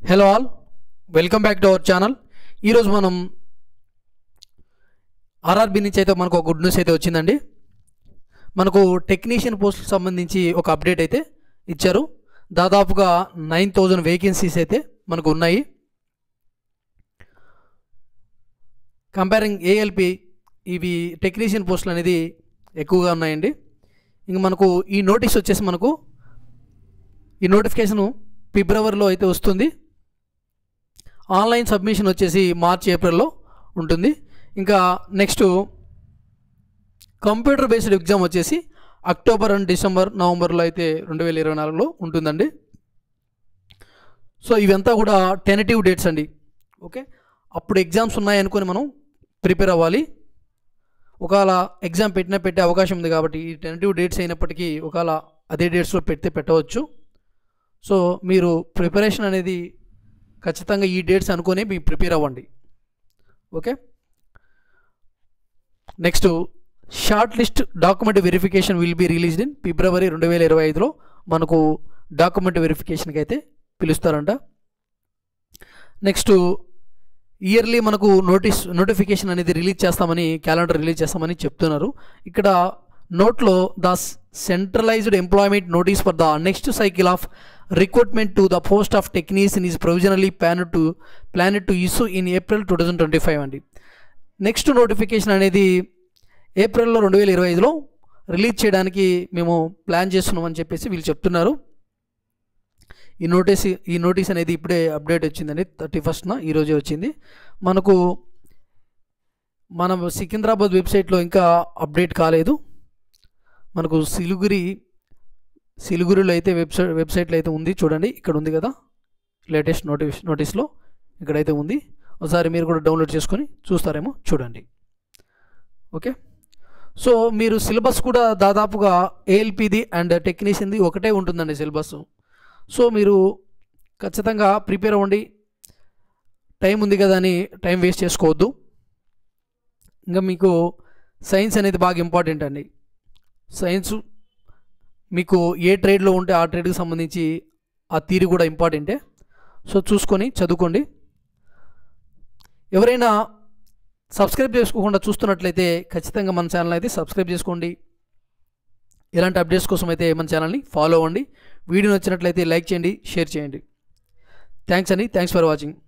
hello all welcome back to our channel ఈరోజు మనం RRB నుంచి అయితే మనకు ఒక గుడ్ న్యూస్ అయితే వచ్చిందండి మనకు టెక్నీషియన్ పోస్ట్ సంబంధించి ఒక అప్డేట్ అయితే ఇచ్చారు దాదాపుగా నైన్ థౌజండ్ వేకెన్సీస్ అయితే మనకు ఉన్నాయి కంపేరింగ్ ఏఎల్పి ఇవి టెక్నీషియన్ పోస్టులు అనేది ఎక్కువగా ఉన్నాయండి ఇంక మనకు ఈ నోటీస్ వచ్చేసి మనకు ఈ నోటిఫికేషను ఫిబ్రవరిలో అయితే వస్తుంది ఆన్లైన్ సబ్మిషన్ వచ్చేసి మార్చ్ ఏప్రిల్లో ఉంటుంది ఇంకా నెక్స్ట్ కంప్యూటర్ బేస్డ్ ఎగ్జామ్ వచ్చేసి అక్టోబర్ అండ్ డిసెంబర్ నవంబర్లో అయితే రెండు వేల ఇరవై నాలుగులో ఉంటుందండి సో ఇవంతా కూడా టెనటివ్ డేట్స్ అండి ఓకే అప్పుడు ఎగ్జామ్స్ ఉన్నాయనుకొని మనం ప్రిపేర్ అవ్వాలి ఒకవేళ ఎగ్జామ్ పెట్టినా పెట్టే అవకాశం ఉంది కాబట్టి ఈ టెనటివ్ డేట్స్ అయినప్పటికీ ఒకవేళ అదే డేట్స్లో పెడితే పెట్టవచ్చు సో మీరు ప్రిపరేషన్ అనేది ఖచ్చితంగా ఈ డేట్స్ అనుకొని మీ ప్రిపేర్ అవ్వండి okay next short list document verification will be released in February రెండు వేల ఇరవై ఐదులో మనకు డాక్యుమెంట్ వెరిఫికేషన్కి అయితే పిలుస్తారంట నెక్స్ట్ ఇయర్లీ మనకు నోటీస్ నోటిఫికేషన్ అనేది రిలీజ్ చేస్తామని క్యాలెండర్ రిలీజ్ చేస్తామని చెప్తున్నారు ఇక్కడ నోట్లో the centralized employment notice for the next cycle of recruitment to the post of technician is provisionally plan to plan to issue in April two thousand twenty five అండి next notification అనేది ఏప్రిల్లో రెండు వేల ఇరవై ఐదులో రిలీజ్ చేయడానికి మేము plan చేస్తున్నామని చెప్పేసి వీళ్ళు చెప్తున్నారు ఈ నోటీస్ ఈ నోటీస్ అనేది ఇప్పుడే అప్డేట్ వచ్చిందండి థర్టీ ఫస్ట్న ఈరోజే వచ్చింది మనకు మన సికింద్రాబాద్ వెబ్సైట్లో ఇంకా అప్డేట్ కాలేదు మనకు సిలిగురి సిలిగురిలో అయితే వెబ్సైట్ వెబ్సైట్లో అయితే ఉంది చూడండి ఇక్కడ ఉంది కదా లేటెస్ట్ నోటిఫి నోటీస్లో ఇక్కడైతే ఉంది ఒకసారి మీరు కూడా డౌన్లోడ్ చేసుకొని చూస్తారేమో చూడండి ఓకే సో మీరు సిలబస్ కూడా దాదాపుగా ఏఎల్పిది అండ్ టెక్నీషియన్ది ఒకటే ఉంటుందండి సిలబస్ సో మీరు ఖచ్చితంగా ప్రిపేర్ అవ్వండి టైం ఉంది కదా అని టైం వేస్ట్ చేసుకోవద్దు ఇంకా మీకు సైన్స్ అనేది బాగా ఇంపార్టెంట్ అండి సైన్స్ మీకు ఏ ట్రేడ్లో ఉంటే ఆ ట్రేడ్కి సంబంధించి ఆ తీరు కూడా ఇంపార్టెంటే సో చూసుకొని చదువుకోండి ఎవరైనా సబ్స్క్రైబ్ చేసుకోకుండా చూస్తున్నట్లయితే ఖచ్చితంగా మన ఛానల్ అయితే సబ్స్క్రైబ్ చేసుకోండి ఇలాంటి అప్డేట్స్ కోసం అయితే మన ఛానల్ని ఫాలో అవ్వండి వీడియో నచ్చినట్లయితే లైక్ చేయండి షేర్ చేయండి థ్యాంక్స్ అండి థ్యాంక్స్ ఫర్ వాచింగ్